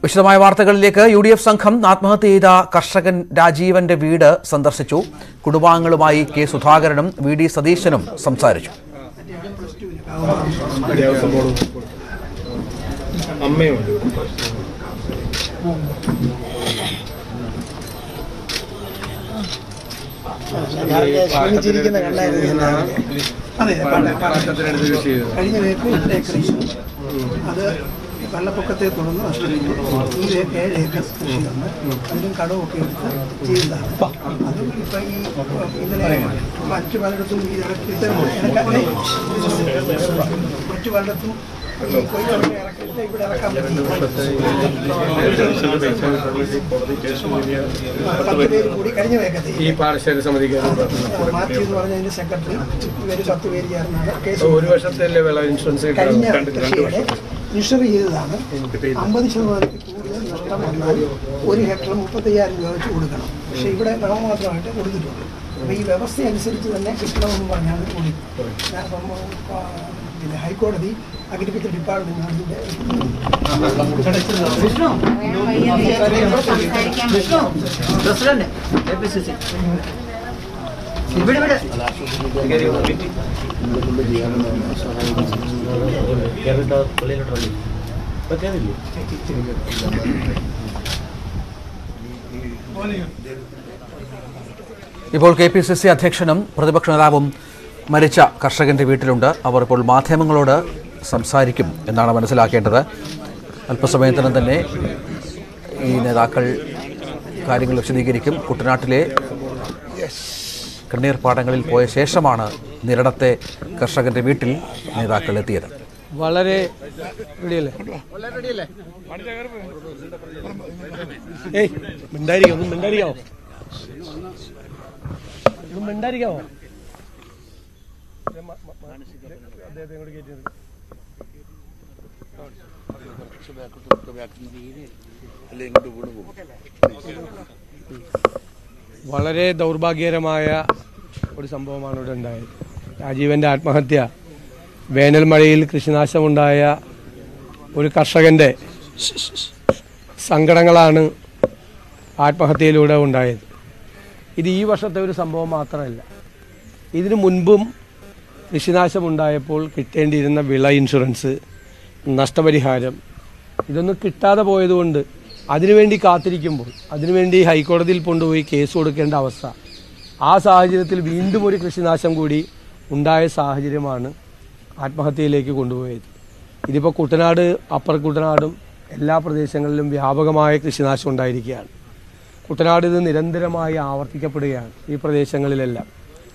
വിശദമായ വാർത്തകളിലേക്ക് U D F സംഘം ആത്മഹത്യ ചെയ്ത കർഷകൻ രാജീവന്റെ വീട് സന്ദർശിച്ചു കുടുംബാംഗങ്ങളുമായി കെ സുധാകരനും വി ഡി സതീശനും സംസാരിച്ചു ദേവസ്വം ബോർഡ് അമ്മയുണ്ട് ഇവിടെ. ക്ഷീണിച്ചിരിക്കുന്ന കണ്ടായിരുന്നു ഞാൻ രാവിലെ. അതെ പണ്ട- പണ്ട- പാട്ടത്തിനടുത്ത് കൃഷി ചെയ്തത്. കഴിഞ്ഞ വേക്ക് എട്ട് ഏക്കർ കൃഷി അത് ഈ വെള്ളപ്പൊക്കത്തെ തുടർന്ന് നഷ്ടപ്പെട്ടു ഈ വേ- ഏഴ് ഏക്കർ കൃഷിയുണ്ട് അതിനും കടമൊക്കെ എടുത്ത് ചെയ്തതാണ് അത് ഇപ്പം ഈ ഇന്നലെ മറ്റു പലയിടത്തും ഈ ഇറക്കി ഇത്തരം ഇറക്കാൻ- മറ്റു പലയിടത്തും ഈ കൊയ്ത്തൊക്കെ ഇറക്കിയിട്ട് ഇവിടെ ഇറക്കാൻ പറ്റില്ല പത്ത് പേര് കൂടി കഴിഞ്ഞ വേഗത്തിൽ ഈ പാടശേഖര സമിതിക്ക് മാത്യു എന്ന് പറഞ്ഞ അതിന്റെ സെക്രട്ടറി ഇവര് പത്ത് പേര് ചേർന്നാണ് കേസ് ഒരു വർഷത്തെ വിള ഇൻഷുറൻസ് കഴിഞ്ഞ കിട്ടാൻ കൃഷിയുടെ ഇൻഷുർ ചെയ്തതാണ് അമ്പത് ശതമാനത്തിൽ കൂടുതൽ നഷ്ടം വന്നാൽ ഒരു ഹെക്ടർ മുപ്പത്തയ്യായിരം രൂപ വെച്ച് കൊടുക്കണം പക്ഷേ ഇവിടെ നാമമാത്രമായിട്ട് കൊടുത്തിട്ടുണ്ട് അപ്പോൾ ഈ വ്യവസ്ഥ അനുസരിച്ച് തന്നെ കിട്ടണമെന്ന് പറഞ്ഞാണ് കൂടി ഞാൻ അപ്പം, ആ, പിന്നെ ഹൈക്കോടതി അഗ്രികൾച്ചർ ഡിപ്പാർട്ട്മെന്റാണ് ഇതിന്റെ president A P C C ഇവിടെ ഇവിടെ ഇപ്പോൾ കെ പി സി സി അധ്യക്ഷനും പ്രതിപക്ഷ നേതാവും മരിച്ച കർഷകന്റെ വീട്ടിലുണ്ട് അവർ ഇപ്പോൾ മാധ്യമങ്ങളോട് സംസാരിക്കും എന്നാണ് മനസ്സിലാക്കേണ്ടത് അല്പസമയത്തിനും തന്നെ ഈ നേതാക്കൾ കാര്യങ്ങൾ വിശദീകരിക്കും കുട്ടനാട്ടിലെ കണ്ണീർ പാടങ്ങളിൽ പോയ ശേഷമാണ് നിരടത്തെ കർഷകന്റെ വീട്ടിൽ നേതാക്കൾ എത്തിയത് വളരെ റെഡിയല്ലേ ഏയ് മിണ്ടായിരിക്കാം ഒന്ന് മിണ്ടായിരിക്കാവോ ഒന്ന് മിണ്ടായിരിക്കാവോ വളരെ ദൗർഭാഗ്യകരമായ ഒരു സംഭവമാണ് ഇവിടെ ഉണ്ടായത് രാജീവന്റെ ആത്മഹത്യ വേനൽ മഴയിൽ കൃഷിനാശമുണ്ടായ ഒരു കർഷകന്റെ സങ്കടങ്ങളാണ് ആത്മഹത്യയിലൂടെ ഉണ്ടായത് ഇത് ഈ വർഷത്തെ ഒരു സംഭവം മാത്രമല്ല ഇതിനു മുൻപും കൃഷിനാശമുണ്ടായപ്പോൾ കിട്ടേണ്ടിയിരുന്ന വിള ഇൻഷുറൻസ് നഷ്ടപരിഹാരം ഇതൊന്നും കിട്ടാതെ പോയതുകൊണ്ട് അതിനുവേണ്ടി കാത്തിരിക്കുമ്പോൾ അതിനുവേണ്ടി ഹൈക്കോടതിയിൽ കൊണ്ടുപോയി കേസ് കൊടുക്കേണ്ട അവസ്ഥ ആ സാഹചര്യത്തിൽ വീണ്ടും ഒരു കൃഷിനാശം കൂടി ഉണ്ടായ സാഹചര്യമാണ് ആത്മഹത്യയിലേക്ക് കൊണ്ടുപോയത് ഇതിപ്പോൾ കുട്ടനാട് അപ്പർ കുട്ടനാടും എല്ലാ പ്രദേശങ്ങളിലും വ്യാപകമായ കൃഷിനാശം ഉണ്ടായിരിക്കുകയാണ് കുട്ടനാട് ഇത് നിരന്തരമായി ആവർത്തിക്കപ്പെടുകയാണ് ഈ പ്രദേശങ്ങളിലെല്ലാം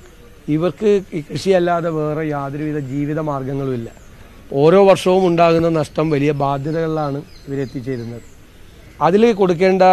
ഇവർക്ക് ഈ കൃഷിയല്ലാതെ വേറെ യാതൊരുവിധ ജീവിത മാർഗങ്ങളുമില്ല ഓരോ വർഷവും ഉണ്ടാകുന്ന നഷ്ടം വലിയ ബാധ്യതകളിലാണ് ഇവരെത്തിച്ചേരുന്നത് അതിൽ കൊടുക്കേണ്ട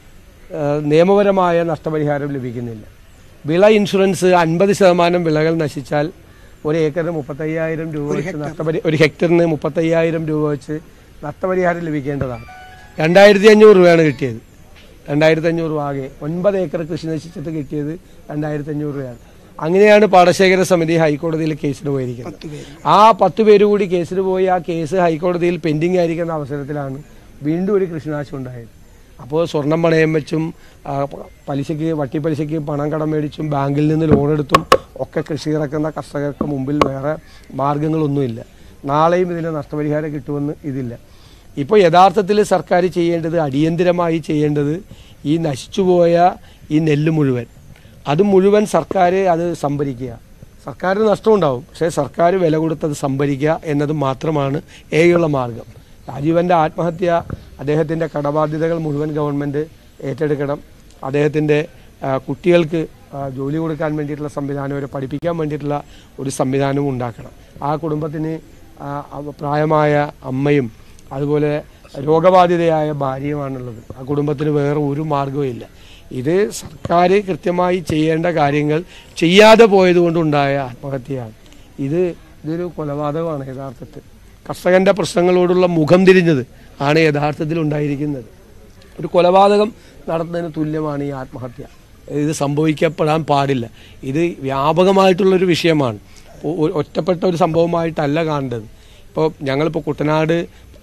ആ, നിയമപരമായ നഷ്ടപരിഹാരം ലഭിക്കുന്നില്ല വിള ഇൻഷുറൻസ് അൻപത് ശതമാനം വിളകൾ നശിച്ചാൽ ഒരു ഏക്കറിന് മുപ്പത്തയ്യായിരം രൂപ വെച്ച് നഷ്ടപരി ഒരു ഹെക്ടറിന് മുപ്പത്തയ്യായിരം രൂപ വെച്ച് നഷ്ടപരിഹാരം ലഭിക്കേണ്ടതാണ് രണ്ടായിരത്തി അഞ്ഞൂറ് രൂപയാണ് കിട്ടിയത് രണ്ടായിരത്തി അഞ്ഞൂറ് രൂപ ആകെ ഒൻപത് ഏക്കർ കൃഷി നശിച്ചിട്ട് കിട്ടിയത് രണ്ടായിരത്തി അഞ്ഞൂറ് രൂപയാണ് അങ്ങനെയാണ് പാടശേഖര സമിതി ഹൈക്കോടതിയിൽ കേസിന് പോയിരിക്കുന്നത് ആ പത്ത് പേര് കൂടി കേസിന് പോയി ആ കേസ് ഹൈക്കോടതിയിൽ പെൻഡിങ് ആയിരിക്കുന്ന അവസരത്തിലാണ് വീണ്ടും ഒരു കൃഷിനാശം ഉണ്ടായത് അപ്പോൾ സ്വർണം പണയം വെച്ചും ആ, പ- പലിശയ്ക്ക് വട്ടിപ്പലിശയ്ക്ക് പണം കടം മേടിച്ചും ബാങ്കിൽ നിന്ന് ലോൺ എടുത്തും ഒക്കെ കൃഷി ഇറക്കുന്ന കർഷകർക്ക് മുമ്പിൽ വേറെ മാർഗങ്ങളൊന്നുമില്ല നാളെയും ഇതിന് നഷ്ടപരിഹാരം കിട്ടുമെന്ന് ഇതില്ല ഇപ്പോൾ യഥാർത്ഥത്തിൽ സർക്കാർ ചെയ്യേണ്ടത് അടിയന്തിരമായി ചെയ്യേണ്ടത് ഈ നശിച്ചുപോയ ഈ നെല്ല് മുഴുവൻ അത് മുഴുവൻ സർക്കാർ അത് സംഭരിക്കുക സർക്കാരിന് നഷ്ടമുണ്ടാവും പക്ഷേ സർക്കാർ വില കൊടുത്തത് സംഭരിക്കുക എന്നത് മാത്രമാണ് ഏകയുള്ള മാർഗം രാജീവൻ്റെ ആത്മഹത്യ അദ്ദേഹത്തിൻ്റെ കടബാധ്യതകൾ മുഴുവൻ ഗവൺമെൻറ് ഏറ്റെടുക്കണം അദ്ദേഹത്തിൻ്റെ ആ, കുട്ടികൾക്ക് ആ, ജോലി കൊടുക്കാൻ വേണ്ടിയിട്ടുള്ള സംവിധാനം അവരെ പഠിപ്പിക്കാൻ വേണ്ടിയിട്ടുള്ള ഒരു സംവിധാനവും ഉണ്ടാക്കണം ആ കുടുംബത്തിന് ആ, അവ- പ്രായമായ അമ്മയും അതുപോലെ രോഗബാധിതയായ ഭാര്യയുമാണുള്ളത് ആ കുടുംബത്തിന് വേറെ ഒരു മാർഗവും ഇല്ല ഇത് സർക്കാർ കൃത്യമായി ചെയ്യേണ്ട കാര്യങ്ങൾ ചെയ്യാതെ പോയതുകൊണ്ടുണ്ടായ ആത്മഹത്യയാണ് ഇത് ഇതൊരു കൊലപാതകമാണ് യഥാർത്ഥത്തിൽ കർഷകന്റെ പ്രശ്നങ്ങളോടുള്ള മുഖം തിരിഞ്ഞത് ആണ് യഥാർത്ഥത്തിൽ ഉണ്ടായിരിക്കുന്നത് ഒരു കൊലപാതകം നടത്തുന്നതിന് തുല്യമാണ് ഈ ആത്മഹത്യ ഇത് സംഭവിക്കപ്പെടാൻ പാടില്ല ഇത് വ്യാപകമായിട്ടുള്ളൊരു വിഷയമാണ് ഒ- ഒ- ഒറ്റപ്പെട്ട ഒരു സംഭവമായിട്ടല്ല കാണേണ്ടത് ഇപ്പോൾ ഞങ്ങളിപ്പോൾ കുട്ടനാട്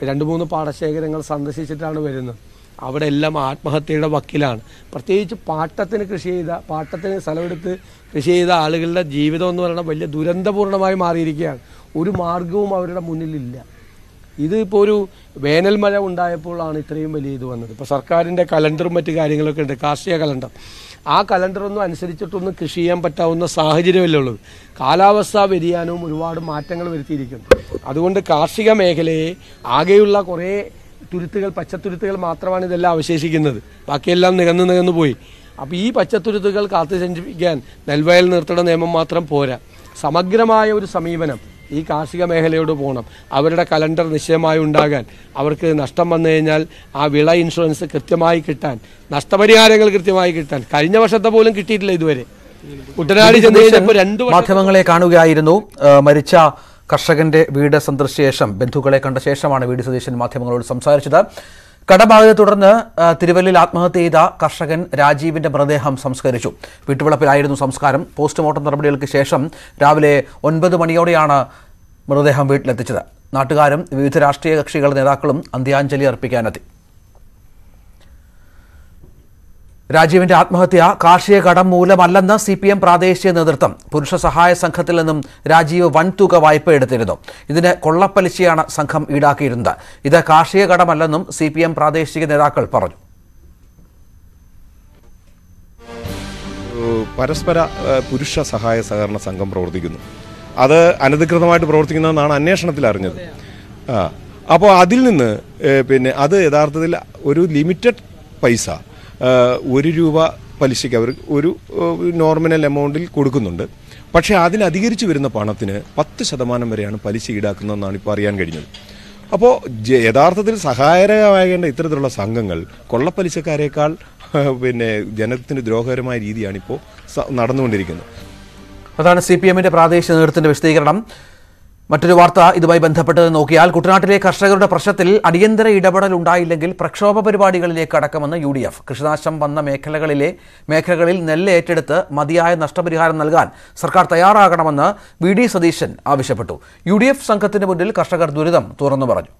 രണ്ട് മൂന്ന് പാടശേഖരങ്ങൾ സന്ദർശിച്ചിട്ടാണ് വരുന്നത് അവിടെ എല്ലാം ആത്മഹത്യയുടെ വക്കിലാണ് പ്രത്യേകിച്ച് പാട്ടത്തിന് കൃഷി ചെയ്ത പാട്ടത്തിന് സ്ഥലമെടുത്ത് കൃഷി ചെയ്ത ആളുകളുടെ ജീവിതം എന്ന് പറയുന്നത് വലിയ ദുരന്തപൂർണ്ണമായി മാറിയിരിക്കുകയാണ് ഒരു മാർഗവും അവരുടെ മുന്നിലില്ല ഇതിപ്പോൾ ഒരു വേനൽ മഴ ഉണ്ടായപ്പോഴാണ് ഇത്രയും വലിയ ഇത് വന്നത് ഇപ്പോൾ സർക്കാരിൻ്റെ കലണ്ടറും മറ്റു കാര്യങ്ങളൊക്കെ ഉണ്ട് കാർഷിക കലണ്ടർ ആ കലണ്ടറൊന്നും അനുസരിച്ചിട്ടൊന്നും കൃഷി ചെയ്യാൻ പറ്റാവുന്ന സാഹചര്യമല്ലേ ഉള്ളത് കാലാവസ്ഥാ വ്യതിയാനവും ഒരുപാട് മാറ്റങ്ങൾ വരുത്തിയിരിക്കുന്നു അതുകൊണ്ട് കാർഷിക മേഖലയെ ആകെയുള്ള കുറേ തുരുത്തുകൾ പച്ചത്തുരുത്തുകൾ മാത്രമാണ് ഇതെല്ലാം അവശേഷിക്കുന്നത് ബാക്കിയെല്ലാം നികന്ന് നികന്നു പോയി അപ്പോൾ ഈ പച്ചത്തുരുത്തുകൾ കാത്തു സഞ്ചരിപ്പിക്കാൻ നെൽവയൽ നിർത്തണ നിയമം മാത്രം പോരാ സമഗ്രമായ ഒരു സമീപനം ഈ കാർഷിക മേഖലയോട് പോകണം അവരുടെ കലണ്ടർ നിശ്ചയമായി ഉണ്ടാകാൻ അവർക്ക് നഷ്ടം വന്നു കഴിഞ്ഞാൽ ആ വിള ഇൻഷുറൻസ് കൃത്യമായി കിട്ടാൻ നഷ്ടപരിഹാരങ്ങൾ കൃത്യമായി കിട്ടാൻ കഴിഞ്ഞ വർഷത്തെ പോലും കിട്ടിയിട്ടില്ല ഇതുവരെ കുട്ടനാട് ചെന്ന് കഴിഞ്ഞപ്പോൾ രണ്ട് വർഷം മാധ്യമങ്ങളെ കാണുകയായിരുന്നു ആ, മരിച്ച കർഷകന്റെ വീട് സന്ദർശിച്ച ശേഷം ബന്ധുക്കളെ കണ്ട ശേഷമാണ് വി ഡി സതീശൻ മാധ്യമങ്ങളോട് സംസാരിച്ചത് കടബാധയെ തുടർന്ന് ആ, തിരുവല്ലയിൽ ആത്മഹത്യ ചെയ്ത കർഷകൻ രാജീവിന്റെ മൃതദേഹം സംസ്കരിച്ചു വീട്ടുവളപ്പിലായിരുന്നു സംസ്കാരം പോസ്റ്റ്മോർട്ടം നടപടികൾക്ക് ശേഷം രാവിലെ ഒൻപത് മണിയോടെയാണ് മൃതദേഹം വീട്ടിലെത്തിച്ചത് നാട്ടുകാരും വിവിധ രാഷ്ട്രീയ കക്ഷികളുടെ നേതാക്കളും അന്ത്യാഞ്ജലി അർപ്പിക്കാനെത്തി രാജീവിന്റെ ആത്മഹത്യ കാർഷിക കടം മൂലമല്ലെന്ന് സി പി എം പ്രാദേശിക നേതൃത്വം പുരുഷ സഹായ സംഘത്തിൽ നിന്നും രാജീവ് വൻതുക വായ്പ എടുത്തിരുന്നു ഇതിന് കൊള്ളപ്പലിശയാണ് സംഘം ഈടാക്കിയിരുന്നത് ഇത് കാർഷിക കടമല്ലെന്നും സി പി എം പ്രാദേശിക നേതാക്കൾ പറഞ്ഞു ഏഹ് പരസ്പര ഏഹ് പുരുഷ സഹായ സഹകരണ സംഘം പ്രവർത്തിക്കുന്നു അത് അനധികൃതമായിട്ട് പ്രവർത്തിക്കുന്നതെന്നാണ് അന്വേഷണത്തിൽ അറിഞ്ഞത് ആ അപ്പോൾ അതിൽ നിന്ന് ഏഹ് പിന്നെ അത് യഥാർത്ഥത്തിൽ ഒരു ലിമിറ്റഡ് പൈസ ഏഹ് ഒരു രൂപ പലിശയ്ക്ക് അവർ ഒരു ഏഹ് നോർമിനൽ എമൗണ്ടിൽ കൊടുക്കുന്നുണ്ട് പക്ഷേ അതിനധികരിച്ച് വരുന്ന പണത്തിന് പത്ത് ശതമാനം വരെയാണ് പലിശ ഈടാക്കുന്നതെന്നാണ് ഇപ്പോൾ അറിയാൻ കഴിഞ്ഞത് അപ്പോൾ ജ- യഥാർത്ഥത്തിൽ സഹായകരമാകേണ്ട ഇത്തരത്തിലുള്ള സംഘങ്ങൾ കൊള്ളപ്പലിശക്കാരേക്കാൾ പിന്നെ ജനത്തിന് ദ്രോഹകരമായ രീതിയാണ് ഇപ്പോൾ നടന്നുകൊണ്ടിരിക്കുന്നത് അതാണ് സി പി എമ്മിന്റെ പ്രാദേശിക നേതൃത്വത്തിന്റെ വിശദീകരണം മറ്റൊരു വാർത്ത ഇതുമായി ബന്ധപ്പെട്ട് നോക്കിയാൽ കുട്ടനാട്ടിലെ കർഷകരുടെ പ്രശ്നത്തിൽ അടിയന്തര ഇടപെടൽ ഉണ്ടായില്ലെങ്കിൽ പ്രക്ഷോഭ പരിപാടികളിലേക്ക് അടക്കമെന്ന് യു ഡി എഫ് കൃഷിനാശം വന്ന മേഖലകളിലെ മേഖലകളിൽ നെല്ല് ഏറ്റെടുത്ത് മതിയായ നഷ്ടപരിഹാരം നൽകാൻ സർക്കാർ തയ്യാറാകണമെന്ന് വി ഡി സതീശൻ ആവശ്യപ്പെട്ടു യു ഡി എഫ് സംഘത്തിന് മുന്നിൽ കർഷകർ ദുരിതം തുറന്നു പറഞ്ഞു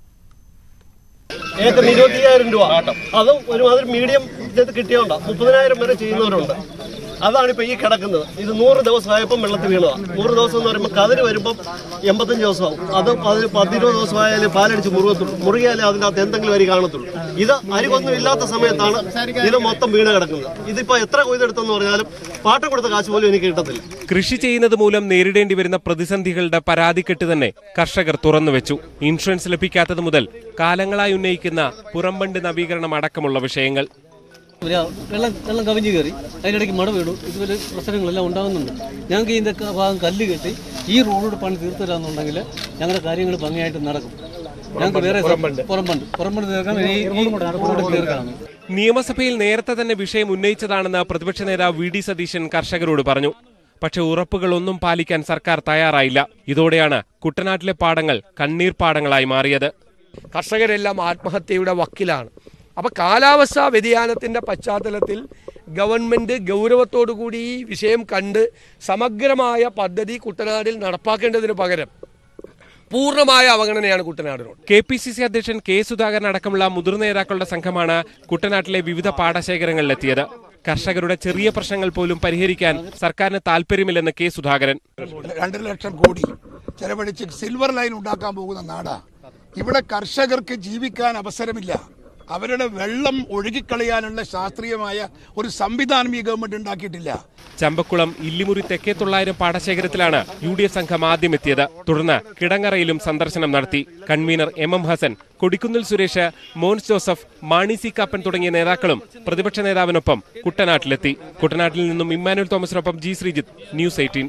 ഏക്കറിന് ഇരുപത്തിയ്യായിരം രൂപ അതും ഒരുമാതിരി മീഡിയം ഇത് കിട്ടിയോണ്ടാ മുപ്പതിനായിരം വരെ ചെയ്യുന്നവരുണ്ട് അതാണ് ഇപ്പൊ ഈ കിടക്കുന്നത് ഇത് നൂറ് ദിവസമായപ്പോൾ വെള്ളത്തിൽ വീണതാണ് നൂറ് ദിവസം എന്ന് പറയുമ്പോൾ കതിര് വരുമ്പോൾ എൺപത്തഞ്ച് ദിവസമാവും അത് അതിന് പത്തിരുപത് ദിവസമായാലും പാലടിച്ച് മുറുകത്തുള്ളൂ മുറുകിയാലേ അതിനകത്ത് എന്തെങ്കിലും അരി കാണത്തുള്ളൂ ഇത് അരികൊന്നും ഇല്ലാത്ത സമയത്താണ് ഇത് മൊത്തം വീണ് കിടക്കുന്നത് ഇതിപ്പോ എത്ര കൊയ്തെടുത്തെന്ന് പറഞ്ഞാലും പാട്ടം കൊടുത്ത കാശ് പോലും എനിക്ക് കിട്ടത്തില്ല കൃഷി ചെയ്യുന്നത് മൂലം നേരിടേണ്ടി വരുന്ന പ്രതിസന്ധികളുടെ പരാതിക്കെട്ട് തന്നെ കർഷകർ തുറന്നുവെച്ചു ഇൻഷുറൻസ് ലഭിക്കാത്തത് മുതൽ കാലങ്ങളായി ഉന്നയിക്കുന്ന പുറംബണ്ട് നവീകരണം അടക്കമുള്ള വിഷയങ്ങൾ ഒരു വെള്ളം വെള്ളം കവിഞ്ഞു കയറി അതിനിടയ്ക്ക് മട വീണു ഇതുപോലെ പ്രശ്നങ്ങളെല്ലാം ഉണ്ടാകുന്നുണ്ട് ഞങ്ങൾക്ക് ഇതിൻ്റെ ഭാഗം കല്ല് കെട്ടി ഈ റോഡോട് പണി തീർത്തു തരാമെന്നുണ്ടെങ്കിൽ ഞങ്ങളുടെ കാര്യങ്ങൾ ഭംഗിയായിട്ട് നടക്കും ഞങ്ങൾക്ക് വേറെ പുറംബണ്ട് പുറംബണ്ട് തീർക്കാൻ ഈ ഈ റോഡ് തീർക്കണം നിയമസഭയിൽ നേരത്തെ തന്നെ വിഷയം ഉന്നയിച്ചതാണെന്ന് പ്രതിപക്ഷ നേതാവ് വി ഡി സതീശൻ കർഷകരോട് പറഞ്ഞു പക്ഷെ ഉറപ്പുകളൊന്നും പാലിക്കാൻ സർക്കാർ തയ്യാറായില്ല ഇതോടെയാണ് കുട്ടനാട്ടിലെ പാടങ്ങൾ കണ്ണീർ പാടങ്ങളായി മാറിയത് കർഷകരെല്ലാം ആത്മഹത്യയുടെ വക്കിലാണ് അപ്പോൾ കാലാവസ്ഥാ വ്യതിയാനത്തിൻ്റെ പശ്ചാത്തലത്തിൽ ഗവൺമെൻറ് ഗൗരവത്തോടു കൂടി ഈ വിഷയം കണ്ട് സമഗ്രമായ പദ്ധതി കുട്ടനാടിൽ നടപ്പാക്കേണ്ടതിന് പകരം പൂർണ്ണമായ അവഗണനയാണ് കുട്ടനാടിനോട് കെ പി സി സി അധ്യക്ഷൻ കെ സുധാകരൻ അടക്കമുള്ള മുതിർന്ന നേതാക്കളുടെ സംഘമാണ് കുട്ടനാട്ടിലെ വിവിധ പാടശേഖരങ്ങളിലെത്തിയത് കർഷകരുടെ ചെറിയ പ്രശ്നങ്ങൾ പോലും പരിഹരിക്കാൻ സർക്കാരിന് താല്പര്യമില്ലെന്ന് കെ സുധാകരൻ രണ്ടര ലക്ഷം കോടി ചെലവഴിച്ച് സിൽവർ ലൈൻ ഉണ്ടാക്കാൻ പോകുന്ന നാടാ ഇവിടെ കർഷകർക്ക് ജീവിക്കാൻ അവസരമില്ല അവരുടെ വെള്ളം ഒഴുകിക്കളയാനുള്ള ശാസ്ത്രീയമായ ഒരു സംവിധാനം ഈ ഗവൺമെന്റ് ഉണ്ടാക്കിയിട്ടില്ല ചമ്പക്കുളം ഇല്ലിമുറി തെക്കേ തൊള്ളായിരം പാടശേഖരത്തിലാണ് യു ഡി എഫ് സംഘം ആദ്യം എത്തിയത് തുടർന്ന് കിടങ്ങറയിലും സന്ദർശനം നടത്തി convener M M Hasan Kodikunnil Suresh Mons Joseph Mani C Kappan തുടങ്ങിയ നേതാക്കളും പ്രതിപക്ഷ നേതാവിനൊപ്പം കുട്ടനാട്ടിലെത്തി കുട്ടനാട്ടിൽ നിന്നും ഇമ്മാനുവൽ തോമസിനൊപ്പം G Sreejith news eighteen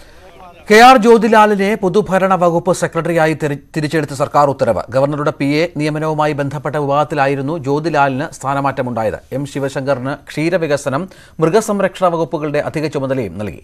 K R ജ്യോതിലാലിനെ പൊതുഭരണ വകുപ്പ് സെക്രട്ടറിയായി തിരി- തിരിച്ചെടുത്ത സർക്കാർ ഉത്തരവ് ഗവർണറുടെ പി എ നിയമനവുമായി ബന്ധപ്പെട്ട വിവാദത്തിലായിരുന്നു ജ്യോതിലാലിന് സ്ഥാനമാറ്റമുണ്ടായത് എം ശിവശങ്കറിന് ക്ഷീരവികസനം മൃഗസംരക്ഷണ വകുപ്പുകളുടെ അധിക ചുമതലയും നൽകി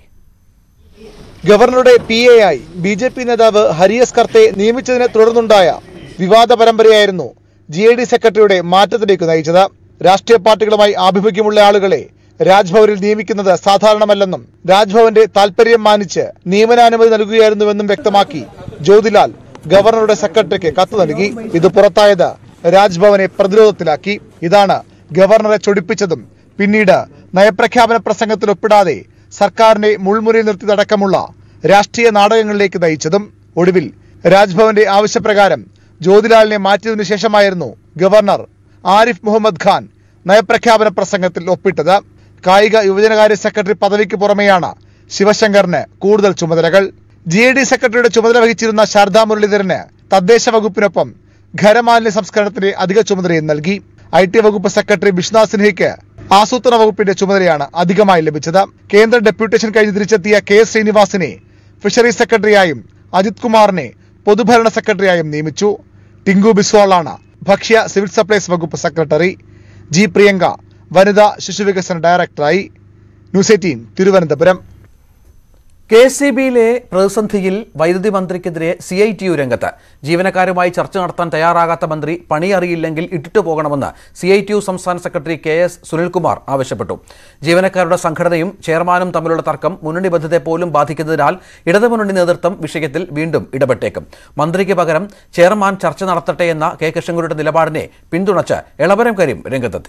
ഗവർണറുടെ പി എ ആയി ബി ജെ പി നേതാവ് ഹരിയസ് കർത്തെ നിയമിച്ചതിനെ തുടർന്നുണ്ടായ വിവാദ പരമ്പരയായിരുന്നു ജി ഐ ഡി സെക്രട്ടറിയുടെ മാറ്റത്തിലേക്ക് നയിച്ചത് രാഷ്ട്രീയ പാർട്ടികളുമായി ആഭിമുഖ്യമുള്ള ആളുകളെ രാജ്ഭവനിൽ നിയമിക്കുന്നത് സാധാരണമല്ലെന്നും രാജ്ഭവന്റെ താൽപര്യം മാനിച്ച് നിയമനാനുമതി നൽകുകയായിരുന്നുവെന്നും വ്യക്തമാക്കി ജ്യോതിലാൽ ഗവർണറുടെ സെക്രട്ടറിക്ക് കത്ത് നൽകി ഇത് പുറത്തായത് രാജ്ഭവനെ പ്രതിരോധത്തിലാക്കി ഇതാണ് ഗവർണറെ ചൊടിപ്പിച്ചതും പിന്നീട് നയപ്രഖ്യാപന പ്രസംഗത്തിൽ ഒപ്പിടാതെ സർക്കാരിനെ മുൾമുരയിൽ നിർത്തിയതടക്കമുള്ള രാഷ്ട്രീയ നാടകങ്ങളിലേക്ക് നയിച്ചതും ഒടുവിൽ രാജ്ഭവന്റെ ആവശ്യപ്രകാരം ജ്യോതിലാലിനെ മാറ്റിയതിനു ശേഷമായിരുന്നു ഗവർണർ ആരിഫ് മുഹമ്മദ് ഖാൻ നയപ്രഖ്യാപന പ്രസംഗത്തിൽ ഒപ്പിട്ടത് കായിക യുവജനകാര്യ സെക്രട്ടറി പദവിക്ക് പുറമെയാണ് ശിവശങ്കറിന് കൂടുതൽ ചുമതലകൾ ജി എ ഡി സെക്രട്ടറിയുടെ ചുമതല വഹിച്ചിരുന്ന ശാരദാ മുരളീധരന് തദ്ദേശ വകുപ്പിനൊപ്പം ഖരമാലിന്യ സംസ്കരണത്തിന് അധിക ചുമതലയും നൽകി ഐ ടി വകുപ്പ് സെക്രട്ടറി ബിഷ്നാഥ് സിൻഹയ്ക്ക് ആസൂത്രണ വകുപ്പിന്റെ ചുമതലയാണ് അധികമായി ലഭിച്ചത് കേന്ദ്ര ഡെപ്യൂട്ടേഷൻ കഴിഞ്ഞ് തിരിച്ചെത്തിയ കെ എസ് ശ്രീനിവാസിനെ ഫിഷറീസ് സെക്രട്ടറിയായും അജിത് കുമാറിനെ പൊതുഭരണ സെക്രട്ടറിയായും നിയമിച്ചു ടിങ്കു ബിസ്വാളാണ് ഭക്ഷ്യ സിവിൽ സപ്ലൈസ് വകുപ്പ് സെക്രട്ടറി ജി പ്രിയങ്ക വനിതാ ശിശുവികസന ഡയറക്ടറായി news eighteen Thiruvananthapuram K S C ബിയിലെ പ്രതിസന്ധിയിൽ വൈദ്യുതി മന്ത്രിക്കെതിരെ സി ഐ ടി യു രംഗത്ത് ജീവനക്കാരുമായി ചർച്ച നടത്താൻ തയ്യാറാകാത്ത മന്ത്രി പണി അറിയില്ലെങ്കിൽ ഇട്ടിട്ടു പോകണമെന്ന് സി ഐ ടി യു സംസ്ഥാന സെക്രട്ടറി കെ എസ് സുനിൽകുമാർ ആവശ്യപ്പെട്ടു ജീവനക്കാരുടെ സംഘടനയും ചെയർമാനും തമ്മിലുള്ള തർക്കം മുന്നണി ബന്ധത്തെ പോലും ബാധിക്കുന്നതിനാൽ ഇടതുമുന്നണി നേതൃത്വം വിഷയത്തിൽ വീണ്ടും ഇടപെട്ടേക്കും മന്ത്രിക്ക് പകരം ചെയർമാൻ ചർച്ച നടത്തട്ടെ എന്ന കെ കൃഷ്ണൻകുടിയുടെ നിലപാടിനെ പിന്തുണച്ച് എളവരം കരീം രംഗത്തെത്തി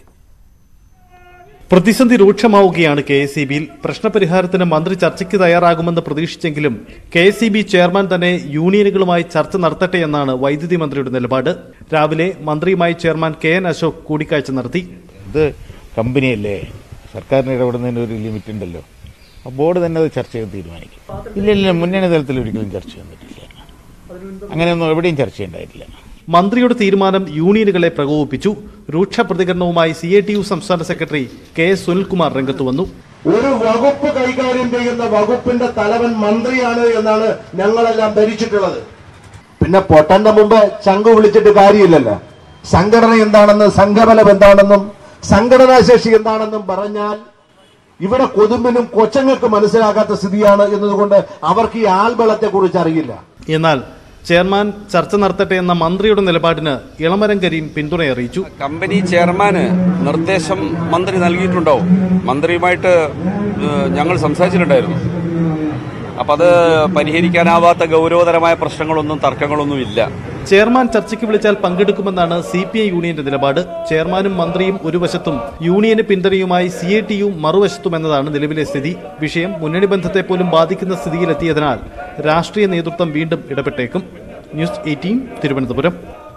പ്രതിസന്ധി രൂക്ഷമാവുകയാണ് കെ എസ് ഇ ബിയിൽ പ്രശ്നപരിഹാരത്തിന് മന്ത്രി ചർച്ചയ്ക്ക് തയ്യാറാകുമെന്ന് പ്രതീക്ഷിച്ചെങ്കിലും K S E B chairman തന്നെ യൂണിയനുകളുമായി ചർച്ച നടത്തട്ടെ എന്നാണ് വൈദ്യുതി മന്ത്രിയുടെ നിലപാട് രാവിലെ മന്ത്രിയുമായി ചെയർമാൻ കെ എൻ അശോക് കൂടിക്കാഴ്ച നടത്തി ഇത് കമ്പനിയല്ലേ സർക്കാരിന് ഇടപെടുന്നതിന് ഒരു ലിമിറ്റ് ഉണ്ടല്ലോ ആ ബോർഡ് തന്നെ അത് ചർച്ച ചെയ്ത് തീരുമാനിക്കും ഇല്ല ഇല്ല മുന്നണി തലത്തിൽ ഒരിക്കലും ചർച്ച ചെയ്യാൻ പറ്റില്ല അങ്ങനെയൊന്നും എവിടെയും ചർച്ച ചെയ്യേണ്ടതായിട്ടില്ല മന്ത്രിയുടെ തീരുമാനം യൂണിയനുകളെ പ്രകോപിപ്പിച്ചു രൂക്ഷ പ്രതികരണവുമായി സി എ ടി യു സംസ്ഥാന സെക്രട്ടറി കെ എസ് സുനിൽകുമാർ രംഗത്ത് വന്നു ഒരു വകുപ്പ് കൈകാര്യം ചെയ്യുന്ന വകുപ്പിന്റെ തലവൻ മന്ത്രിയാണ് എന്നാണ് ഞങ്ങളെല്ലാം ധരിച്ചിട്ടുള്ളത് പിന്നെ പൊട്ടന്റെ മുമ്പ് ചങ്കു വിളിച്ചിട്ട് കാര്യമില്ലല്ലോ സംഘടന എന്താണെന്നും സംഘബലം എന്താണെന്നും സംഘടനാശേഷി എന്താണെന്നും പറഞ്ഞാൽ ഇവിടെ കൊതുമ്പിനും കൊച്ചങ്ങൾക്ക് മനസ്സിലാകാത്ത സ്ഥിതിയാണ് എന്നതുകൊണ്ട് അവർക്ക് ഈ ആൾബലത്തെ കുറിച്ച് അറിയില്ല എന്നാൽ ചെയർമാൻ ചർച്ച നടത്തട്ടെ എന്ന മന്ത്രിയുടെ നിലപാടിന് ഇളമരം കരീം പിന്തുണയറിയിച്ചു കമ്പനി ചെയർമാന് നിർദ്ദേശം മന്ത്രി നൽകിയിട്ടുണ്ടാവും മന്ത്രിയുമായിട്ട് ഏഹ്, ഞങ്ങൾ സംസാരിച്ചിട്ടുണ്ടായിരുന്നു അപ്പം അത് പരിഹരിക്കാനാവാത്ത ഗൗരവതരമായ പ്രശ്നങ്ങളൊന്നും തർക്കങ്ങളൊന്നും ഇല്ല ചെയർമാൻ ചർച്ചയ്ക്ക് വിളിച്ചാൽ പങ്കെടുക്കുമെന്നാണ് സി പി ഐ യൂണിയന്റെ നിലപാട് ചെയർമാനും മന്ത്രിയും ഒരു വശത്തും യൂണിയന് പിന്തുണയുമായി സി എ ടി യു മറുവശത്തും എന്നതാണ് നിലവിലെ സ്ഥിതി വിഷയം മുന്നണി ബന്ധത്തെ പോലും ബാധിക്കുന്ന സ്ഥിതിയിലെത്തിയതിനാൽ രാഷ്ട്രീയ നേതൃത്വം വീണ്ടും ഇടപെട്ടേക്കും news eighteen Thiruvananthapuram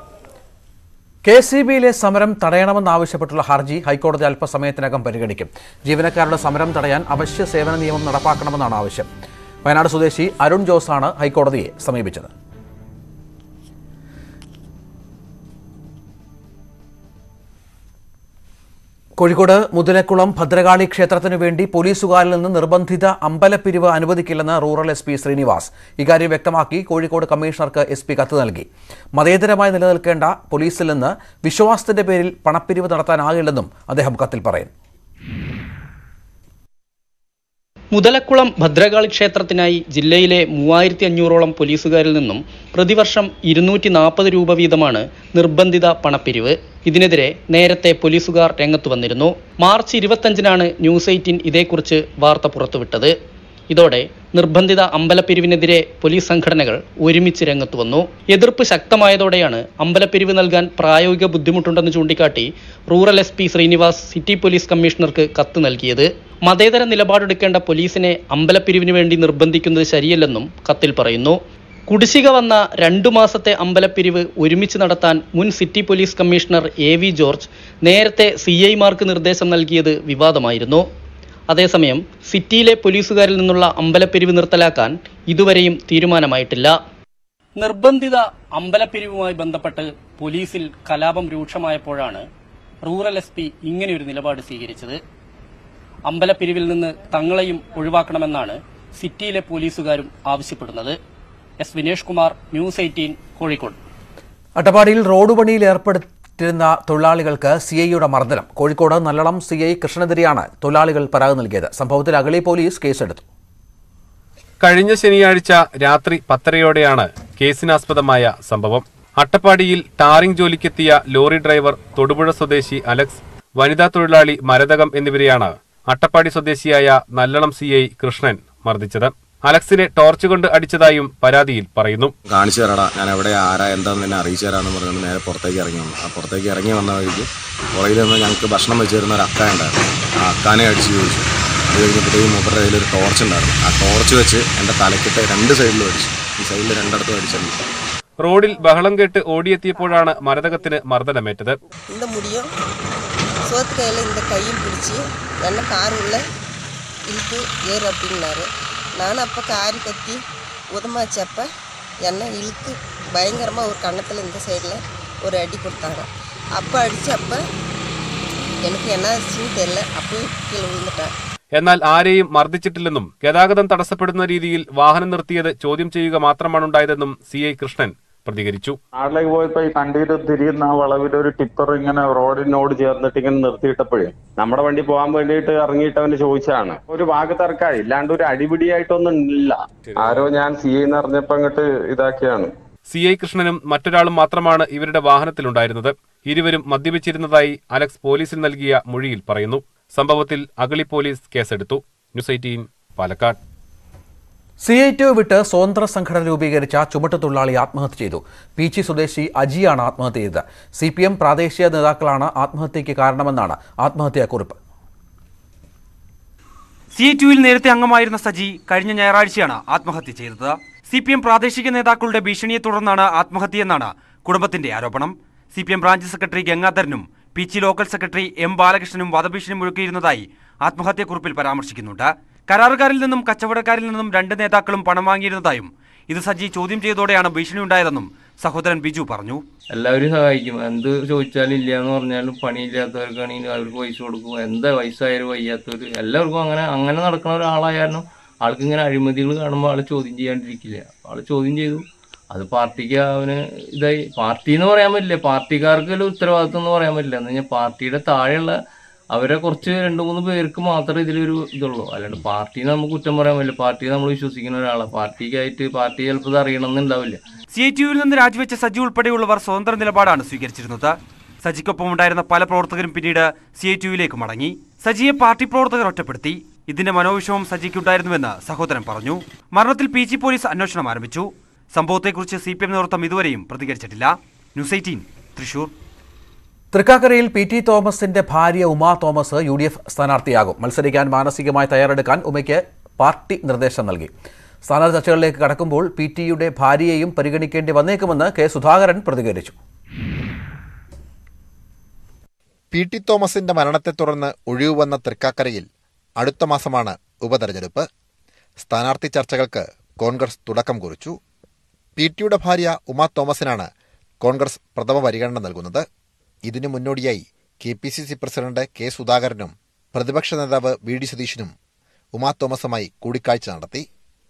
K C ബിയിലെ സമരം തടയണമെന്നാവശ്യപ്പെട്ടുള്ള ഹർജി ഹൈക്കോടതി അല്പസമയത്തിനകം പരിഗണിക്കും ജീവനക്കാരുടെ സമരം തടയാൻ അവശ്യ സേവന നിയമം നടപ്പാക്കണമെന്നാണ് ആവശ്യം വയനാട് സ്വദേശി അരുൺ ജോസാണ് ഹൈക്കോടതിയെ സമീപിച്ചത് കോഴിക്കോട് മുതലക്കുളം ഭദ്രകാളി ക്ഷേത്രത്തിനു വേണ്ടി പോലീസുകാരിൽ നിന്ന് നിർബന്ധിത അമ്പലപ്പിരിവ് അനുവദിക്കില്ലെന്ന് റൂറൽ എസ് പി ശ്രീനിവാസ് ഇക്കാര്യം വ്യക്തമാക്കി കോഴിക്കോട് കമ്മീഷണർക്ക് എസ് പി കത്ത് നൽകി മതേതരമായി നിലനിൽക്കേണ്ട പോലീസിൽ നിന്ന് വിശ്വാസത്തിന്റെ പേരിൽ പണപ്പിരിവ് നടത്താനാകില്ലെന്നും അദ്ദേഹം കത്തിൽ പറയുന്നു മുതലക്കുളം ഭദ്രകാളി ക്ഷേത്രത്തിനായി ജില്ലയിലെ മൂവായിരത്തി അഞ്ഞൂറോളം പോലീസുകാരിൽ നിന്നും പ്രതിവർഷം ഇരുന്നൂറ്റി നാൽപ്പത് രൂപ വീതമാണ് നിർബന്ധിത പണപ്പിരിവ് ഇതിനെതിരെ നേരത്തെ പോലീസുകാർ രംഗത്തു വന്നിരുന്നു മാർച്ച് ഇരുപത്തഞ്ചിനാണ് ന്യൂസ് എയ്റ്റീൻ ഇതേക്കുറിച്ച് വാർത്ത പുറത്തുവിട്ടത് ഇതോടെ നിർബന്ധിത അമ്പലപ്പിരിവിനെതിരെ പോലീസ് സംഘടനകൾ ഒരുമിച്ച് രംഗത്തു വന്നു എതിർപ്പ് ശക്തമായതോടെയാണ് അമ്പലപ്പിരിവ് നൽകാൻ പ്രായോഗിക ബുദ്ധിമുട്ടുണ്ടെന്ന് ചൂണ്ടിക്കാട്ടി rural S P Sreenivas city police കമ്മീഷണർക്ക് കത്ത് നൽകിയത് മതേതര നിലപാടെടുക്കേണ്ട പോലീസിനെ അമ്പലപ്പിരിവിന് വേണ്ടി നിർബന്ധിക്കുന്നത് ശരിയല്ലെന്നും കത്തിൽ പറയുന്നു കുടിശ്ശിക വന്ന രണ്ടു മാസത്തെ അമ്പലപ്പിരിവ് ഒരുമിച്ച് നടത്താൻ മുൻ city police commissioner A V George നേരത്തെ സി ഐമാർക്ക് നിർദ്ദേശം നൽകിയത് വിവാദമായിരുന്നു അതേസമയം സിറ്റിയിലെ പോലീസുകാരിൽ നിന്നുള്ള അമ്പലപ്പിരിവ് നിർത്തലാക്കാൻ ഇതുവരെയും തീരുമാനമായിട്ടില്ല നിർബന്ധിത അമ്പലപ്പിരിവുമായി ബന്ധപ്പെട്ട് പോലീസിൽ കലാപം രൂക്ഷമായപ്പോഴാണ് റൂറൽ എസ് പി ഇങ്ങനെയൊരു നിലപാട് സ്വീകരിച്ചത് അമ്പലപ്പിരിവിൽ നിന്ന് തങ്ങളെയും ഒഴിവാക്കണമെന്നാണ് സിറ്റിയിലെ പോലീസുകാരും ആവശ്യപ്പെടുന്നത് S Vinesh Kumar news eighteen Kozhikode അട്ടപ്പാടിയിൽ റോഡ് പണിയിൽ ഏർപ്പെടുത്തിയിരുന്ന തൊഴിലാളികൾക്ക് സി ഐയുടെ മർദ്ദനം കോഴിക്കോട് നല്ലളം സി ഐ കൃഷ്ണനെതിരെയാണ് തൊഴിലാളികൾ പരാതി നൽകിയത് സംഭവത്തിൽ അഗളി പോലീസ് കേസെടുത്തു കഴിഞ്ഞ ശനിയാഴ്ച രാത്രി പത്തരയോടെയാണ് കേസിനാസ്പദമായ സംഭവം അട്ടപ്പാടിയിൽ ടാറിംഗ് ജോലിക്കെത്തിയ ലോറി ഡ്രൈവർ തൊടുപുഴ സ്വദേശി അലക്സ് വനിതാ തൊഴിലാളി മരതകം എന്നിവരെയാണ് അട്ടപ്പാടി സ്വദേശിയായ നല്ലളം സി ഐ കൃഷ്ണൻ മർദ്ദിച്ചത് അലക്സിനെ ടോർച്ച് കൊണ്ട് അടിച്ചതായും പരാതിയിൽ പറയുന്നു കാണിച്ചു തരാടാ ഞാൻ എവിടെ ആരാ എന്താന്ന് എന്നെ അറിയിച്ചു തരാമെന്ന് പറഞ്ഞുകൊണ്ട് നേരെ പുറത്തേക്ക് ഇറങ്ങി വന്നു ആ പുറത്തേക്ക് ഇറങ്ങി വന്ന വഴിക്ക് പുറകിൽ നിന്ന് ഞങ്ങൾക്ക് ഭക്ഷണം വെച്ച് തരുന്ന ഒരു അക്ക ഉണ്ടായിരുന്നു ആ അക്കാനെ അടിച്ച് ചോദിച്ചു അത് കഴിഞ്ഞപ്പോഴത്തേക്കും മൂപ്പരുടെ കയ്യിൽ ഒരു ടോർച്ച് ഉണ്ടായിരുന്നു ആ ടോർച്ച് വെച്ച് എൻ്റെ തലക്കിട്ട് രണ്ട് സൈഡിലും അടിച്ചു ഈ സൈഡിൽ രണ്ടിടത്തും അടിച്ചിട്ടുണ്ട് റോഡിൽ ബഹളം കേട്ട് ഓടിയെത്തിയപ്പോഴാണ് മരതകത്തിന് മർദ്ദനമേറ്റത് இந்த முடியும் சோத்து கையில் இந்த கையும் பிடிச்சி என்ன கார் உள்ள இழுத்து ஏறு அப்படின்னாரு நானும் அப்போ காரி கத்தி உதமாச்சப்ப என்னை இழுத்து பயங்கரமாக ஒரு கன்னத்தில் இந்த சைடில் ஒரு அடி கொடுத்தாங்க அப்போ அடித்தப்ப எனக்கு என்ன ஆச்சுன்னு தெரில அப்போயே கீழே விழுந்துட்டேன் എന്നാൽ ആരെയും മർദ്ദിച്ചിട്ടില്ലെന്നും ഗതാഗതം തടസ്സപ്പെടുന്ന രീതിയിൽ വാഹനം നിർത്തിയത് ചോദ്യം ചെയ്യുക മാത്രമാണ് ഉണ്ടായതെന്നും സി ഐ കൃഷ്ണൻ പ്രതികരിച്ചു നാട്ടിലേക്ക് പോയപ്പോ ഈ കണ്ടിട്ട് തിരിയുന്ന ആ വളവിൽ ഒരു ടിപ്പർ ഇങ്ങനെ റോഡിനോട് ചേർന്നിട്ട് ഇങ്ങനെ നിർത്തിയിട്ടപ്പോഴേ നമ്മുടെ വണ്ടി പോകാൻ വേണ്ടിയിട്ട് ഇറങ്ങിയിട്ട് അവന് ചോദിച്ചതാണ് ഒരു ഭാഗത്തർക്കായി ഇല്ലാണ്ട് ഒരു അടിപിടിയായിട്ടൊന്നും ഇല്ല ആരോ ഞാൻ സി എന്ന് അറിഞ്ഞപ്പോ അങ്ങോട്ട് ഇതാക്കിയാണ് സി ഐ കൃഷ്ണനും മറ്റൊരാളും മാത്രമാണ് ഇവരുടെ വാഹനത്തിലുണ്ടായിരുന്നത് ഇരുവരും മദ്യപിച്ചിരുന്നതായി അലക്സ് പോലീസിൽ നൽകിയ മൊഴിയിൽ പറയുന്നു സംഭവത്തിൽ അഗളി പോലീസ് കേസെടുത്തു news eighteen Palakkad C I T വിട്ട് സ്വതന്ത്ര സംഘടന രൂപീകരിച്ച ചുമട്ടുതൊഴിലാളി ആത്മഹത്യ ചെയ്തു പീച്ചി സ്വദേശി അജിയാണ് ആത്മഹത്യ ചെയ്തത് സി പി എം പ്രാദേശിക നേതാക്കളാണ് ആത്മഹത്യയ്ക്ക് കാരണമെന്നാണ് ആത്മഹത്യാക്കുറിപ്പ് സി ടുവിൽ നേരത്തെ അംഗമായിരുന്ന സജി കഴിഞ്ഞ ഞായറാഴ്ചയാണ് ആത്മഹത്യ ചെയ്തത് സി പി എം പ്രാദേശിക നേതാക്കളുടെ ഭീഷണിയെ തുടർന്നാണ് ആത്മഹത്യയെന്നാണ് കുടുംബത്തിന്റെ ആരോപണം C P M branch secretary ഗംഗാധരനും P C local secretary M ബാലകൃഷ്ണനും വധഭീഷണി മുഴക്കിയിരുന്നതായി ആത്മഹത്യാക്കുറിപ്പിൽ പരാമർശിക്കുന്നുണ്ട് കരാറുകാരിൽ നിന്നും കച്ചവടക്കാരിൽ നിന്നും രണ്ട് നേതാക്കളും പണം വാങ്ങിയിരുന്നതായും ഇത് സജി ചോദ്യം ചെയ്തതോടെയാണ് ഭീഷണി ഉണ്ടായതെന്നും സഹോദരൻ ബിജു പറഞ്ഞു എല്ലാവരും സഹായിക്കും എന്ത് ചോദിച്ചാലും ഇല്ല എന്ന് പറഞ്ഞാലും പണിയില്ലാത്തവർക്കാണെങ്കിൽ അവർക്ക് പൈസ കൊടുക്കും എന്താ വയസ്സായാലും വയ്യാത്തവർ എല്ലാവർക്കും അങ്ങനെ അങ്ങനെ നടക്കുന്ന ഒരാളായാലും ആൾക്ക് ഇങ്ങനെ അഴിമതികൾ കാണുമ്പോൾ ആൾ ചോദ്യം ചെയ്യാണ്ടിരിക്കില്ല ആൾ ചോദ്യം ചെയ്തു അത് പാർട്ടിക്ക് അവന് ഇതായി പാർട്ടി എന്ന് പറയാൻ പറ്റില്ല പാർട്ടിക്കാർക്ക് ഒരു ഉത്തരവാദിത്വം എന്ന് പറയാൻ പറ്റില്ല എന്ന് കഴിഞ്ഞാൽ പാർട്ടിയുടെ താഴെയുള്ള അവരെ കുറച്ച് രണ്ട് മൂന്ന് പേർക്ക് മാത്രമേ ഇതിലൊരു ഇതുള്ളൂ അല്ലാണ്ട് പാർട്ടിനെ നമുക്ക് കുറ്റം പറയാൻ പറ്റില്ല പാർട്ടിയെ നമ്മൾ വിശ്വസിക്കുന്ന ഒരാളാണ് പാർട്ടിക്കായിട്ട് പാർട്ടി ചിലപ്പോൾ ഇത് അറിയണമെന്നുണ്ടാവില്ല സി ഐ ടിയുവിൽ നിന്ന് രാജിവെച്ച സജി ഉൾപ്പെടെയുള്ളവർ സ്വതന്ത്ര നിലപാടാണ് സ്വീകരിച്ചിരുന്നത് സജിക്കൊപ്പം ഉണ്ടായിരുന്ന പല പ്രവർത്തകരും പിന്നീട് സി ഐ ടിയുവിലേക്ക് മടങ്ങി സജിയെ പാർട്ടി പ്രവർത്തകർ ഒറ്റപ്പെടുത്തി ഇതിന്റെ മനോവിഷമം സജിക്കുണ്ടായിരുന്നുവെന്ന് സഹോദരൻ പറഞ്ഞു മരണത്തിൽ പി ജി പോലീസ് അന്വേഷണം ആരംഭിച്ചു സംഭവത്തെക്കുറിച്ച് സി പി എം നേതൃത്വം ഇതുവരെയും പ്രതികരിച്ചിട്ടില്ല ന്യൂസ് എയ്റ്റീൻ തൃശൂർ തൃക്കാക്കരയിൽ പി ടി തോമസിന്റെ ഭാര്യ Uma Thomas U D F സ്ഥാനാർത്ഥിയാകും മത്സരിക്കാൻ മാനസികമായി തയ്യാറെടുക്കാൻ ഉമയ്ക്ക് പാർട്ടി നിർദ്ദേശം നൽകി സ്ഥാനാർത്ഥി ചർച്ചകളിലേക്ക് കടക്കുമ്പോൾ പി ടിയുടെ ഭാര്യയെയും പരിഗണിക്കേണ്ടി വന്നേക്കുമെന്ന് കെ സുധാകരൻ പ്രതികരിച്ചു പി ടി തോമസിന്റെ മരണത്തെ തുടർന്ന് ഒഴിവ് വന്ന തൃക്കാക്കരയിൽ അടുത്ത മാസമാണ് ഉപതെരഞ്ഞെടുപ്പ് സ്ഥാനാർത്ഥി ചർച്ചകൾക്ക് കോൺഗ്രസ് തുടക്കം കുറിച്ചു പി ടിയുടെ ഭാര്യ ഉമാ തോമസിനാണ് കോൺഗ്രസ് പ്രഥമ പരിഗണന നൽകുന്നത് ഇതിനു മുന്നോടിയായി K P C C president K സുധാകരനും പ്രതിപക്ഷ നേതാവ് വി ഡി സതീശനും ഉമാ തോമസുമായി കൂടിക്കാഴ്ച നടത്തി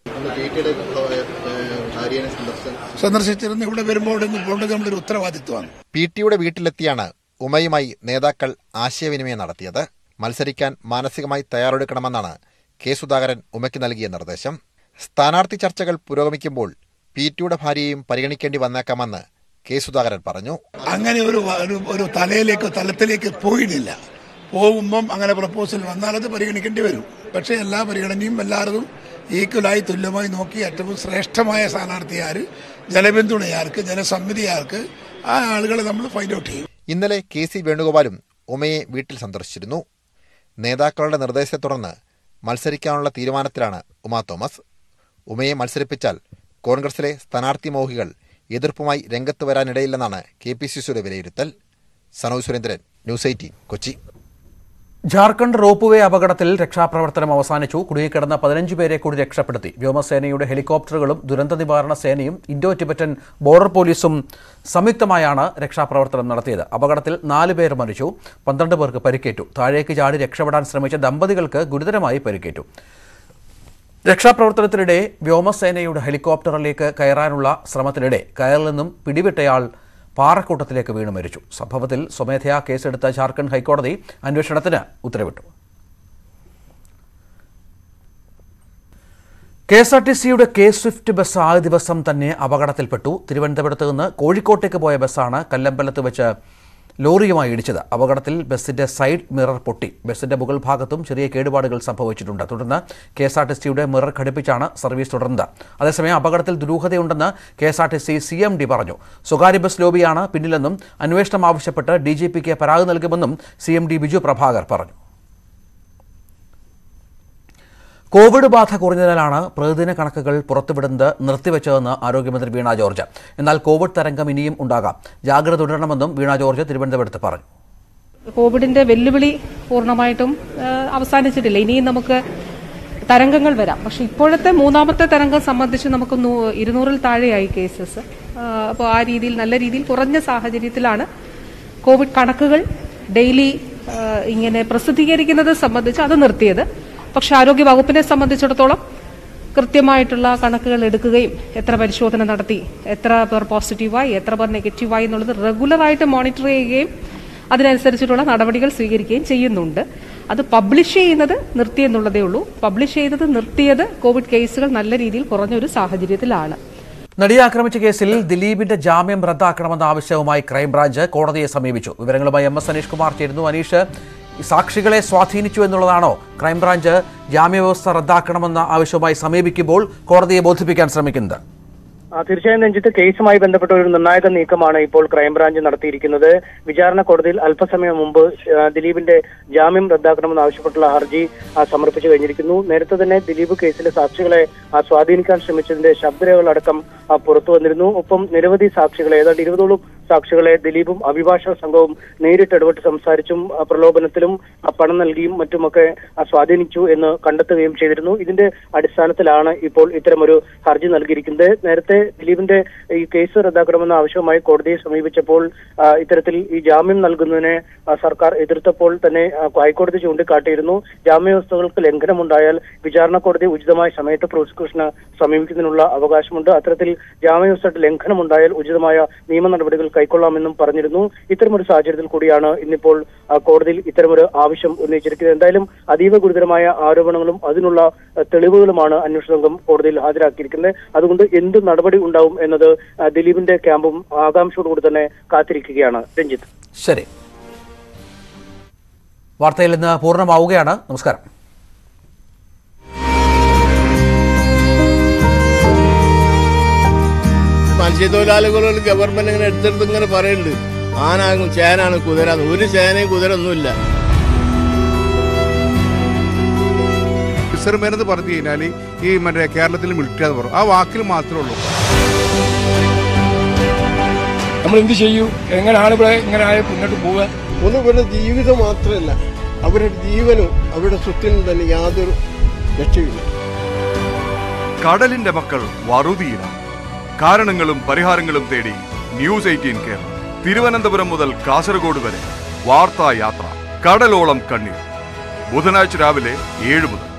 സന്ദർശിച്ചിരുന്ന് ഇവിടെ വരുമ്പോൾ ഇവിടെ നിന്ന് പോകേണ്ടത് നമ്മുടെ ഒരു ഉത്തരവാദിത്വമാണ് പി ടിയുടെ വീട്ടിലെത്തിയാണ് ഉമയുമായി നേതാക്കൾ ആശയവിനിമയം നടത്തിയത് മത്സരിക്കാൻ മാനസികമായി തയ്യാറെടുക്കണമെന്നാണ് കെ സുധാകരൻ ഉമയ്ക്ക് നൽകിയ നിർദ്ദേശം സ്ഥാനാർത്ഥി ചർച്ചകൾ പുരോഗമിക്കുമ്പോൾ പി ടിയുടെ ഭാര്യയെയും പരിഗണിക്കേണ്ടി വന്നേക്കാമെന്ന് കെ സുധാകരൻ പറഞ്ഞു അങ്ങനെ ഒരു ഒരു- ഒരു തലയിലേക്ക് തലത്തിലേക്ക് പോയിട്ടില്ല പോകുമ്പം അങ്ങനെ പ്രപ്പോസൽ വന്നാൽ അത് പരിഗണിക്കേണ്ടി വരും പക്ഷേ എല്ലാ പരിഗണനയും എല്ലാവരും ഈക്വലായി തുല്യമായി നോക്കി ഏറ്റവും ശ്രേഷ്ഠമായ സ്ഥാനാർത്ഥി ആര് ജനപിന്തുണയാർക്ക് ജനസമ്മിതിയാർക്ക് ആ ആളുകളെ നമ്മൾ ഫൈൻഡ് ഔട്ട് ചെയ്യും ഇന്നലെ കെ സി വേണുഗോപാലും ഉമയെ വീട്ടിൽ സന്ദർശിച്ചിരുന്നു നേതാക്കളുടെ നിർദ്ദേശത്തെ തുടർന്ന് മത്സരിക്കാനുള്ള തീരുമാനത്തിലാണ് ഉമാ തോമസ് ഉമയെ മത്സരിപ്പിച്ചാൽ കോൺഗ്രസിലെ സ്ഥാനാർത്ഥി മോഹികൾ എതിർപ്പുമായി രംഗത്ത് വരാനിടയില്ലെന്നാണ് കെ പി സി സിയുടെ വിലയിരുത്തൽ Sanoj Surendran news eighteen Kochi Jharkhand rope way അപകടത്തിൽ രക്ഷാപ്രവർത്തനം അവസാനിച്ചു കുടുങ്ങിക്കിടന്ന പതിനഞ്ച് പേരെ കൂടി രക്ഷപ്പെടുത്തി വ്യോമസേനയുടെ ഹെലികോപ്റ്ററുകളും ദുരന്ത നിവാരണ സേനയും ഇൻഡോ ടിബറ്റൻ ബോർഡർ പോലീസും സംയുക്തമായാണ് രക്ഷാപ്രവർത്തനം നടത്തിയത് അപകടത്തിൽ നാല് പേർ മരിച്ചു പന്ത്രണ്ട് പേർക്ക് പരിക്കേറ്റു താഴേക്ക് ചാടി രക്ഷപ്പെടാൻ ശ്രമിച്ച ദമ്പതികൾക്ക് ഗുരുതരമായി പരിക്കേറ്റു രക്ഷാപ്രവർത്തനത്തിനിടെ വ്യോമസേനയുടെ ഹെലികോപ്റ്ററിലേക്ക് കയറാനുള്ള ശ്രമത്തിനിടെ കയറിൽ നിന്നും പിടിവിട്ടയാൾ പാറക്കൂട്ടത്തിലേക്ക് വീണ് മരിച്ചു സംഭവത്തിൽ സ്വമേധയാ കേസെടുത്ത ജാർഖണ്ഡ് ഹൈക്കോടതി അന്വേഷണത്തിന് ഉത്തരവിട്ടു കെ എസ് ആർ ടി സിയുടെ കെ സ്വിഫ്റ്റ് ബസ് ആദ്യ ദിവസം തന്നെ അപകടത്തിൽപ്പെട്ടു തിരുവനന്തപുരത്ത് നിന്ന് കോഴിക്കോട്ടേക്ക് പോയ ബസ്സാണ് കല്ലമ്പലത്ത് വെച്ച് ലോറിയുമായി ഇടിച്ചത് അപകടത്തിൽ ബസിന്റെ സൈഡ് മിറർ പൊട്ടി ബസിന്റെ മുകൾ ഭാഗത്തും ചെറിയ കേടുപാടുകൾ സംഭവിച്ചിട്ടുണ്ട് തുടർന്ന് കെ എസ് ആർ ടി സിയുടെ മിറർ ഘടിപ്പിച്ചാണ് സർവീസ് തുടർന്നത് അതേസമയം അപകടത്തിൽ ദുരൂഹതയുണ്ടെന്ന് K S R T C C M D പറഞ്ഞു സ്വകാര്യ ബസ് ലോബിയാണ് പിന്നിലെന്നും അന്വേഷണം ആവശ്യപ്പെട്ട് ഡി ജി പിക്ക് പരാതി നൽകുമെന്നും C M D Biju Prabhakar പറഞ്ഞു കോവിഡ് ബാധ കുറഞ്ഞതിനാലാണ് പ്രതിദിന കണക്കുകൾ പുറത്തുവിടുന്നത് നിർത്തിവെച്ചതെന്ന് ആരോഗ്യമന്ത്രി വീണ ജോർജ് എന്നാൽ കോവിഡ് തരംഗം ഇനിയും ഉണ്ടാകാം ജാഗ്രത തുടരണമെന്നും വീണ ജോർജ് തിരുവനന്തപുരത്ത് പറഞ്ഞു കോവിഡിന്റെ വെല്ലുവിളി പൂർണ്ണമായിട്ടും ആ, അവസാനിച്ചിട്ടില്ല ഇനിയും നമുക്ക് തരംഗങ്ങൾ വരാം പക്ഷെ ഇപ്പോഴത്തെ മൂന്നാമത്തെ തരംഗം സംബന്ധിച്ച് നമുക്ക് നൂ- ഇരുന്നൂറിൽ താഴെയായി കേസസ് അപ്പോൾ ആ രീതിയിൽ നല്ല രീതിയിൽ കുറഞ്ഞ സാഹചര്യത്തിലാണ് കോവിഡ് കണക്കുകൾ ഡെയിലി ആ, ഇങ്ങനെ പ്രസിദ്ധീകരിക്കുന്നത് സംബന്ധിച്ച് അത് നിർത്തിയത് പക്ഷെ ആരോഗ്യ വകുപ്പിനെ സംബന്ധിച്ചിടത്തോളം കൃത്യമായിട്ടുള്ള കണക്കുകൾ എടുക്കുകയും എത്ര പരിശോധന നടത്തി എത്ര പേർ പോസിറ്റീവായി എത്ര പേർ നെഗറ്റീവായി എന്നുള്ളത് റെഗുലറായിട്ട് മോണിറ്റർ ചെയ്യുകയും അതിനനുസരിച്ചിട്ടുള്ള നടപടികൾ സ്വീകരിക്കുകയും ചെയ്യുന്നുണ്ട് അത് പബ്ലിഷ് ചെയ്യുന്നത് നിർത്തി എന്നുള്ളതേ ഉള്ളൂ പബ്ലിഷ് ചെയ്തത് നിർത്തിയത് കോവിഡ് കേസുകൾ നല്ല രീതിയിൽ കുറഞ്ഞൊരു സാഹചര്യത്തിലാണ് നടിയെ ആക്രമിച്ച കേസിൽ ദിലീപിന്റെ ജാമ്യം റദ്ദാക്കണമെന്ന ആവശ്യവുമായി ക്രൈംബ്രാഞ്ച് കോടതിയെ സമീപിച്ചു വിവരങ്ങളുമായി എം എസ് അനീഷ് കുമാർ ചേരുന്നു അനീഷ് ഈ സാക്ഷികളെ സ്വാധീനിച്ചു എന്നുള്ളതാണോ ക്രൈംബ്രാഞ്ച് ജാമ്യവ്യവസ്ഥ റദ്ദാക്കണമെന്ന ആവശ്യവുമായി സമീപിക്കുമ്പോൾ കോടതിയെ ബോധിപ്പിക്കാൻ ശ്രമിക്കുന്നത് ആ, തീർച്ചയായും രഞ്ജിത്ത് കേസുമായി ബന്ധപ്പെട്ട ഒരു നിർണായക നീക്കമാണ് ഇപ്പോൾ ക്രൈംബ്രാഞ്ച് നടത്തിയിരിക്കുന്നത് വിചാരണ കോടതിയിൽ അല്പസമയം മുമ്പ് ആ, ദിലീപിന്റെ ജാമ്യം റദ്ദാക്കണമെന്ന് ആവശ്യപ്പെട്ടുള്ള ഹർജി ആ, സമർപ്പിച്ചു കഴിഞ്ഞിരിക്കുന്നു നേരത്തെ തന്നെ ദിലീപ് കേസിലെ സാക്ഷികളെ ആ, സ്വാധീനിക്കാൻ ശ്രമിച്ചതിന്റെ ശബ്ദരേഖകളടക്കം ആ, പുറത്തു വന്നിരുന്നു ഒപ്പം നിരവധി സാക്ഷികളെ ഏതാണ്ട് ഇരുപതോളം സാക്ഷികളെ ദിലീപും അഭിഭാഷക സംഘവും നേരിട്ട് ഇടപെട്ട് സംസാരിച്ചും ആ, പ്രലോഭനത്തിലും ആ, പണം നൽകിയും മറ്റുമൊക്കെ ആ, സ്വാധീനിച്ചു എന്ന് കണ്ടെത്തുകയും ചെയ്തിരുന്നു ഇതിന്റെ അടിസ്ഥാനത്തിലാണ് ഇപ്പോൾ ഇത്തരമൊരു ഹർജി നൽകിയിരിക്കുന്നത് നേരത്തെ ദിലീപിന്റെ ഈ കേസ് റദ്ദാക്കണമെന്ന ആവശ്യവുമായി കോടതിയെ സമീപിച്ചപ്പോൾ ആ, ഇത്തരത്തിൽ ഈ ജാമ്യം നൽകുന്നതിനെ ആ, സർക്കാർ എതിർത്തപ്പോൾ തന്നെ ആ, ഹൈക്കോടതി ചൂണ്ടിക്കാട്ടിയിരുന്നു ജാമ്യവ്യവസ്ഥകൾക്ക് ലംഘനമുണ്ടായാൽ വിചാരണ കോടതി ഉചിതമായ സമയത്ത് പ്രോസിക്യൂഷന് സമീപിക്കുന്നതിനുള്ള അവകാശമുണ്ട് അത്തരത്തിൽ ജാമ്യവ്യവസ്ഥയുടെ ലംഘനമുണ്ടായാൽ ഉചിതമായ നിയമ നടപടികൾ കൈക്കൊള്ളാമെന്നും പറഞ്ഞിരുന്നു ഇത്തരമൊരു സാഹചര്യത്തിൽ കൂടിയാണ് ഇന്നിപ്പോൾ ആ, കോടതിയിൽ ഇത്തരമൊരു ആവശ്യം ഉന്നയിച്ചിരിക്കുന്നത് എന്തായാലും അതീവ ഗുരുതരമായ ആരോപണങ്ങളും അതിനുള്ള ആ, തെളിവുകളുമാണ് അന്വേഷണ സംഘം കോടതിയിൽ ഹാജരാക്കിയിരിക്കുന്നത് അതുകൊണ്ട് എന്ത് നടപടി ഉണ്ടാവും എന്നത് ആ, ദിലീപിന്റെ ക്യാമ്പും ആകാംക്ഷയോടുകൂടി തന്നെ കാത്തിരിക്കുകയാണ് രഞ്ജിത്ത് ശരി വാർത്തയിൽ നിന്ന് പൂർണ്ണമാവുകയാണ് നമസ്കാരം മത്സ്യത്തൊഴിലാളികളോട് ഗവൺമെന്റ് ഇങ്ങനെ എടുത്തെടുത്ത് ഇങ്ങനെ പറയുന്നുണ്ട് ആനാകും ചേനാണ് കുതിര എന്ന്. ഒരു ചേനയും കുതിര ഒന്നുമില്ല ഫിഷർമാൻ എന്ന് പറഞ്ഞു കഴിഞ്ഞാൽ ഈ മറ്റേ കേരളത്തിൽ മിലിറ്ററി എന്ന് പറയും ആ വാക്കിൽ മാത്രമേ ഉള്ളൂ നമ്മൾ എന്ത് ചെയ്യൂ എങ്ങനെയാണ് ഇവിടെ ഇങ്ങനെ ആയ മുന്നോട്ട് പോവുക ഒന്നും ഇവരുടെ ജീവിതം മാത്രമല്ല അവരുടെ ജീവനും അവരുടെ സ്വത്തിനും തന്നെ യാതൊരു രക്ഷയില്ല കടലിന്റെ മക്കൾ വറുതിയിലാണ് കാരണങ്ങളും പരിഹാരങ്ങളും തേടി ന്യൂസ് എയ്റ്റീൻ കേരളം തിരുവനന്തപുരം മുതൽ കാസർഗോഡ് വരെ വാർത്താ യാത്ര കടലോളം കണ്ണീർ ബുധനാഴ്ച രാവിലെ ഏഴ് മുതൽ